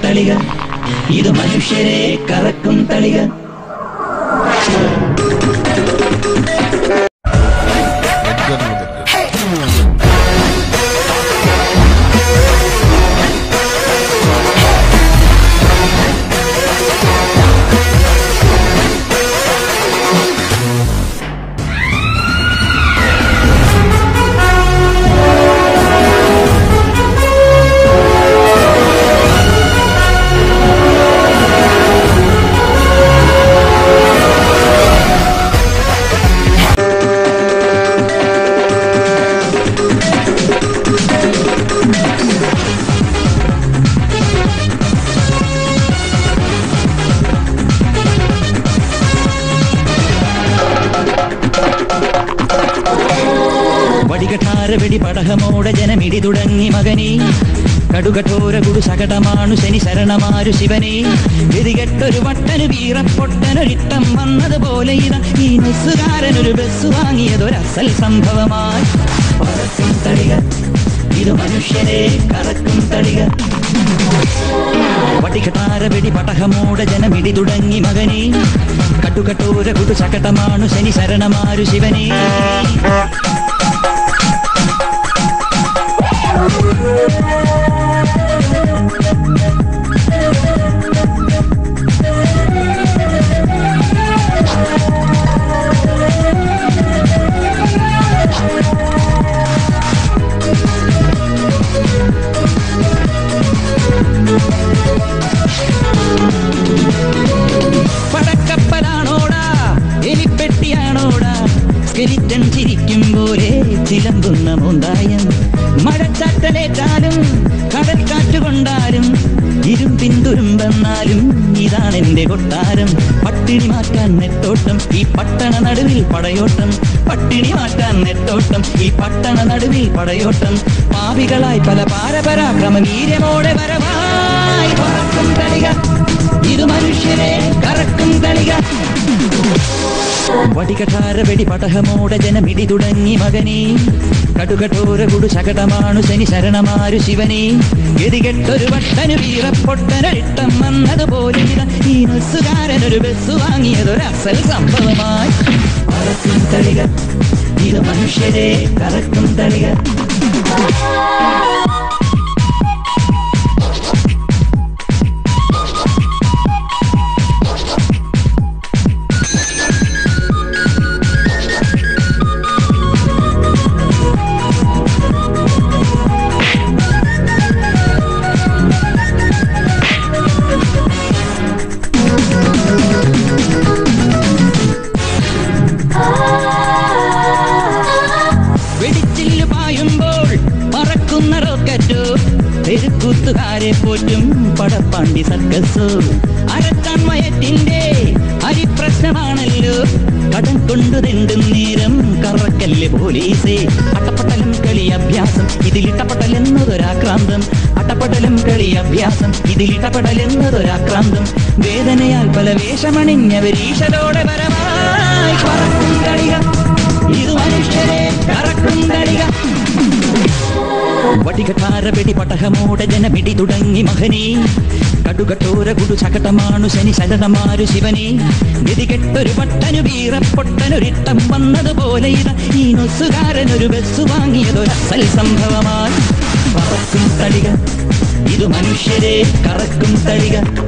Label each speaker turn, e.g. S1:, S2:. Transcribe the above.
S1: തളിക ഇത് മനുഷ്യരെ കറക്കും തളിക വടികട്ടാര വെടി പടഹമോടെ ജനമിടി തുടങ്ങി മകനെ കടുകഠോര കുടു സകടമാണു ശനി ശരണമാരു ശിവനെ ഗതികെട്ടൊരു വട്ടന് വീറപ്പൊട്ടനൊരിട്ടം വന്നതുപോലെ ഇത ഈ നെസ്സുകാരനൊരു ബസ് വാങ്ങിയതൊരസൽ സംഭവമായി പറക്കും തളിക ഇത് മനുഷ്യരെ കറക്കും തളിക വടികട്ടാര വെടി പടഹമോടെ ജനമിടി തുടങ്ങി മകനെ കട്ടുകട്ടോര കുടു സകടമാണു ശനി ശരണമാരു ശിവനെ പടക്കപ്പലാണോടാ എലിപ്പെട്ടിയാണോടാ സ്കെലിറ്റൻ ചിരിക്കും പോലെ ചിലമ്പുന്ന മോന്തായം മഴച്ചാറ്റലേറ്റാലും കടൽക്കാറ്റ് കൊണ്ടാലും ഇരുമ്പിൻ തുരുമ്പെന്നാലും ഇതാണ് എന്റെ കൊട്ടാരം പട്ടിണി മാറ്റാൻ നെട്ടോട്ടം ഈ പട്ടണ നടുവിൽ പടയോട്ടം പട്ടിണി മാറ്റാൻ നെട്ടോട്ടം ഈ പട്ടണ നടുവിൽ പടയോട്ടം പാപികളായി പല പാരപരാക്രമ വീര്യമോടെ വരവായി പറക്കും തളിക ഇത് മനുഷ്യരെ കറക്കും തളിക വടികഠാര വെടി പടഹമോടെ ജനമിടി തുടങ്ങി മകനെ കടുകഠോര കുടു ശകടമാണു ശനി ശരണമാരു ശിവനെ ഗതികെട്ടൊരു വട്ടനു വീറപ്പൊട്ടനൊരിട്ടം വന്നതുപോലെ ഇതാ ഈ ബസ്സുകാരനൊരു ബസ് വാങ്ങിയതൊരു അസൽ സംഭവമായി പറക്കും തളിക ഇത് മനുഷ്യരെ കറക്കും തളിക വെടിച്ചില്ലു പായുമ്പോൾ പറക്കുന്ന റോക്കറ്റോ തെരുക്കൂത്തുകാരെ പോറ്റും പടപ്പാണ്ടി സർക്കസോ അരക്കാൻ മയറ്റിന്റെ അരിപ്രശ്നമാണല്ലോ കടം കൊണ്ടു തെണ്ടും നേരം കറക്കല്ല് പോലീസേ അട്ടപ്പട്ടലും കളി അഭ്യാസം ഇതിലിട്ടപ്പട്ടലെന്നതൊരാക്രാന്തം അട്ടപ്പട്ടലും കളി അഭ്യാസം ഇതിലിട്ടപ്പടലെന്നതൊരാക്രാന്തം വേദനയാൽ പല വേഷമണിഞ്ഞവരീശലോടെ വരവായി പറക്കും കളിക ഇത് മനുഷ്യരെ കറക്കും തളിക വടികഠാര വെടി പടഹമോടെ ജനമിടി തുടങ്ങി മഹനെ കടുകട്ടോര കുടു ചകടമാണു ശനി ശരണമാരു ശിവനെ ഗതികെട്ടൊരു പട്ടനു വീറപ്പൊട്ടനൊരിട്ടം വന്നതുപോലെ ഇത ഈ നൊസുകാരനൊരു ബസ് വാങ്ങിയതൊരസൽ സംഭവമായി പറക്കും തളിക ഇത് മനുഷ്യരെ കറക്കും തളിക